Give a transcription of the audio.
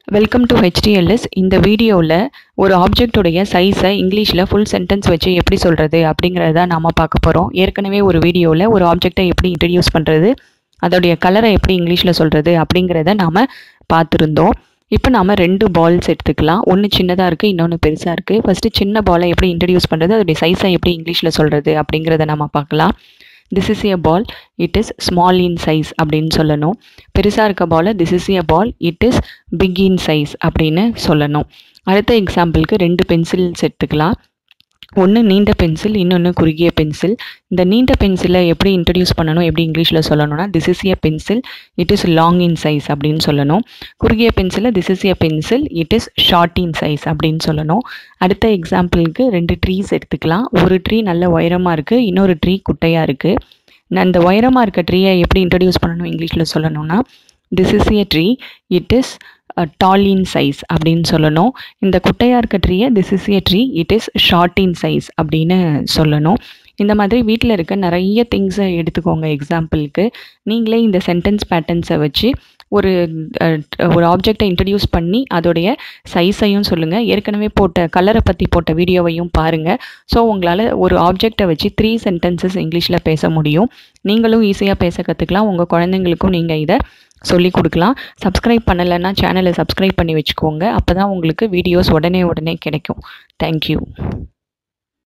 welcome to ஹெச்டிஎல்எஸ் இந்த வீடியோவில் ஒரு ஆப்ஜெக்ட்டுடைய சைஸை இங்கிலீஷில் ஃபுல் சென்டென்ஸ் வச்சு எப்படி சொல்கிறது அப்படிங்கிறத தான் நாம் பார்க்க போகிறோம் ஏற்கனவே ஒரு வீடியோவில் ஒரு ஆப்ஜெக்டை எப்படி இன்ட்ரடியூஸ் பண்ணுறது அதோடைய கலரை எப்படி இங்கிலீஷில் சொல்கிறது அப்படிங்கிறத நாம் பார்த்துருந்தோம் இப்போ நாம் ரெண்டு பால்ஸ் எடுத்துக்கலாம் ஒன்று சின்னதாக இருக்குது இன்னொன்று பெருசாக இருக்குது ஃபஸ்ட்டு சின்ன பாலை எப்படி இன்ட்ரடியூஸ் பண்ணுறது அதோடைய சைஸை எப்படி இங்கிலீஷில் சொல்கிறது அப்படிங்கிறத நம்ம பார்க்கலாம் this is a ball it is small in size அப்படின்னு சொல்லணும் பெருசாக இருக்க பாலை this is a ball it is big in size அப்படின்னு சொல்லணும் அடுத்த எக்ஸாம்பிளுக்கு ரெண்டு பென்சில்ஸ் எடுத்துக்கலாம் ஒன்று நீண்ட பென்சில் இன்னொன்று குறுகிய பென்சில் இந்த நீண்ட பென்சிலை எப்படி இன்ட்ரடியூஸ் பண்ணணும் எப்படி இங்கிலீஷில் சொல்லணும்னா this is a pencil it is long in size அப்படின்னு சொல்லணும் குறுகிய பென்சிலை this is a pencil it is short in size அப்படின்னு சொல்லணும் அடுத்த எக்ஸாம்பிளுக்கு ரெண்டு ட்ரீஸ் எடுத்துக்கலாம் ஒரு ட்ரீ நல்ல உயரமாக இருக்குது இன்னொரு ட்ரீ குட்டையாக இருக்குது நான் இந்த உயரமாக இருக்க ட்ரீயை எப்படி இன்ட்ரடியூஸ் பண்ணணும் இங்கிலீஷில் சொல்லணும்னா this is a tree it is tall in size அப்படின்னு சொல்லணும் இந்த குட்டையாக இருக்க ட்ரீயை this is a tree it is short in size அப்படின்னு சொல்லணும் இந்த மாதிரி வீட்டில் இருக்க நிறைய திங்ஸை எடுத்துக்கோங்க எக்ஸாம்பிளுக்கு நீங்களே இந்த சென்டென்ஸ் பேட்டர்ன்ஸை வச்சு ஒரு ஒரு ஆப்ஜெக்டை இன்ட்ரடியூஸ் பண்ணி அதோடைய சைஸையும் சொல்லுங்கள் ஏற்கனவே போட்ட கலரை பற்றி போட்ட வீடியோவையும் பாருங்கள் ஸோ உங்களால் ஒரு ஆப்ஜெக்டை வச்சு த்ரீ சென்டென்சஸ் இங்கிலீஷில் பேச முடியும் நீங்களும் ஈஸியாக பேச கற்றுக்கலாம் உங்கள் குழந்தைங்களுக்கும் நீங்கள் இதை சொல்லி கொடுக்கலாம் சப்ஸ்கிரைப் பண்ணலைன்னா சேனலை சப்ஸ்கிரைப் பண்ணி வச்சுக்கோங்க அப்போ தான் உங்களுக்கு வீடியோஸ் உடனே உடனே கிடைக்கும் தேங்க்யூ